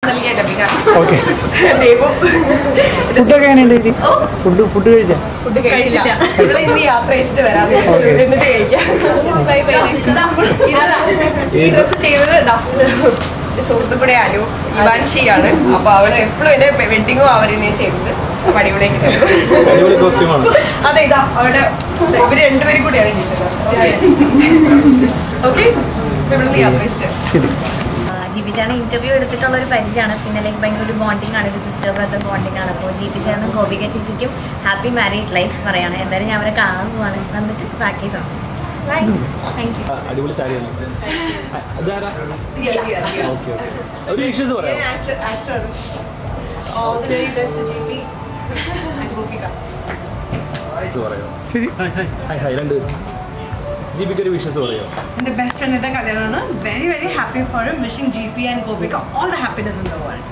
നൽകിയ dubbing okay ദൈവം ഫുഡൊക്കെ എങ്ങനെയുണ്ട് ചേച്ചി ഓ. ഫുഡ് ഫുഡ് കഴിച്ചാ ഫുഡ് കഴിച്ചില്ല ഇവിടെ ഇന്ന് യാത്ര അയച്ചിട്ട് വരാം എന്നിട്ട് കഴിക്കാം ബൈ ബൈ ഇതല്ല ഈ ഡ്രസ് ചെയ്തത് ദാ, സുഹൃത്തു കൂടെ അനു ഇവാൻഷിയാണ് അപ്പൊ അവള് എപ്പോഴും എന്റെ വെഡിങ്ങും അവരെന്നെ ചെയ്തത് അപ്പൊ അടിപൊളിയാക്കി തരും അടിപൊളി കോസ്റ്റ്യൂമാണ് അതെ ഇതാ അവിടെ ഇവര് രണ്ടുപേരും കൂടിയാണ് ടീച്ചർ ഓക്കെ ഇവിടെ നിന്ന് യാത്ര അയച്ചിട്ട് ശരി ജി പി ചേട്ടൻ ഇന്റർവ്യൂ എടുത്തിട്ടുള്ള ഒരു പരിചയമാണ് പിന്നെ ലൈക്ക് ഭയങ്കര ഒരു ബോണ്ടിങ് ആണ് ഒരു സിസ്റ്റർ ബ്രദർ ബോണ്ടിങ് ആണ് അപ്പോൾ ജി പി ചേട്ടനും ഗോപിക ചേച്ചിക്കും ഹാപ്പി മാരീഡ് ലൈഫ് പറയാണ് എന്തായാലും ഞാൻ അവരെ കാണാൻ പോവാണ് വന്നിട്ട് ബാക്കി താങ്ക് യു അടിപൊളി സാരിയാണ് അതാരാ ഓക്കെ ഓക്കെ ഒരു വിഷയസ് പറയാം ആക്ടറാണ് all the very best G P and Gopika ഇത് പറയാം ചേച്ചി ഹായ് ഹായ് രണ്ട് ജിബിക്ക് ഒരു വിഷയസ് പറയാം എൻ്റെ ബെസ്റ്റ് ഫ്രണ്ടിൻ്റെ കല്യാണമാണ് very very happy for wishing G P and Gopika all the happiness in the world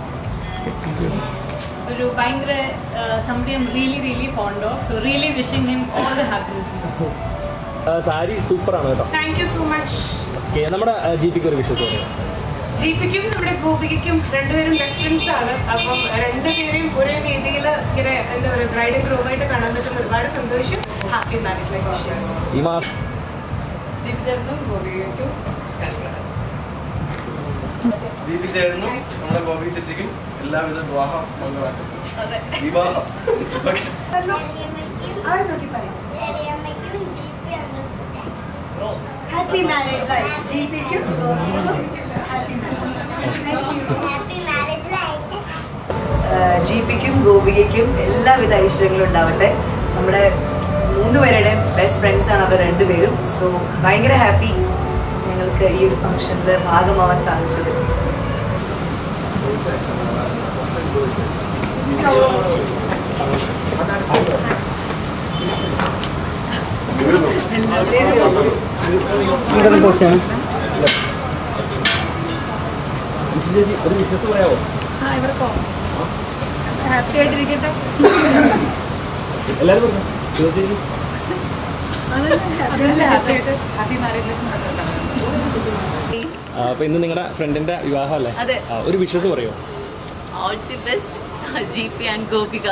ഒരു ഭയങ്കര somebody I'm really really fond of so really wishing him all the happiness sari സൂപ്പറാണ് കേട്ടോ thank you so much okay നമ്മുടെ ജിപിക്ക് ഒരു wishes പറയാം G പിക്കും നമ്മുടെ ഗോപികയ്ക്കും രണ്ടുപേരും ബെസ്റ്റ് ഫ്രണ്ട്സ് ആണ് അപ്പം രണ്ടുപേരെയും ഒരേ രീതിയിൽ ഇങ്ങനെ എന്താ പറയുക ബ്രൈഡ് ആൻഡ് ഗ്രൂമായിട്ട് കാണാൻ പറ്റും ഒരുപാട് സന്തോഷം ഹാപ്പി മാരേജ് ലൈഫ് വിഷസ് ഈ മാസം ജിപിച്ചേട്ടനും ഗോപികയ്ക്കും ജീവി ചേട്ടനും നമ്മുടെ ഗോപി ചേച്ചിക്കും എല്ലാവിധ വിവാഹ മംഗളാശംസകളും വിവാഹം അവിടെ നോക്കി പറയും ഹാപ്പി മാരേജ് ലൈഫ് ജി പിക്കും ജി പിക്കും ഗോപികയ്ക്കും എല്ലാവിധ ഐശ്വര്യങ്ങളും ഉണ്ടാവട്ടെ നമ്മുടെ മൂന്ന് പേരുടെ ബെസ്റ്റ് ഫ്രണ്ട്സ് ആണ് അവർ രണ്ടുപേരും സോ ഭയങ്കര ഹാപ്പി ഞങ്ങൾക്ക് ഈ ഒരു ഫംഗ്ഷനിൽ ഭാഗമാവാൻ സാധിച്ചത് ഇവിടെ പോസ്റ്റ് ഒരു വിഷയസ് പറയാമോ ഹാപ്പി ആയിട്ടിരിക്കട്ടെ എല്ലാവരും പറഞ്ഞു ചേച്ചി അപ്പൊ ഇന്ന് നിങ്ങളുടെ ഫ്രണ്ടിന്റെ വിവാഹം അല്ലേ അതെ. ആ, ഒരു വിഷയസ് പറയോ all the best G P and Gopika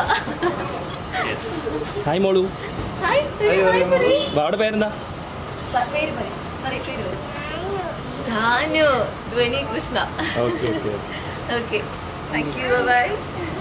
hi മോളു അവിടെ പേരെന്താ Dhanu Dhwani Krishna okay okay okay thank you by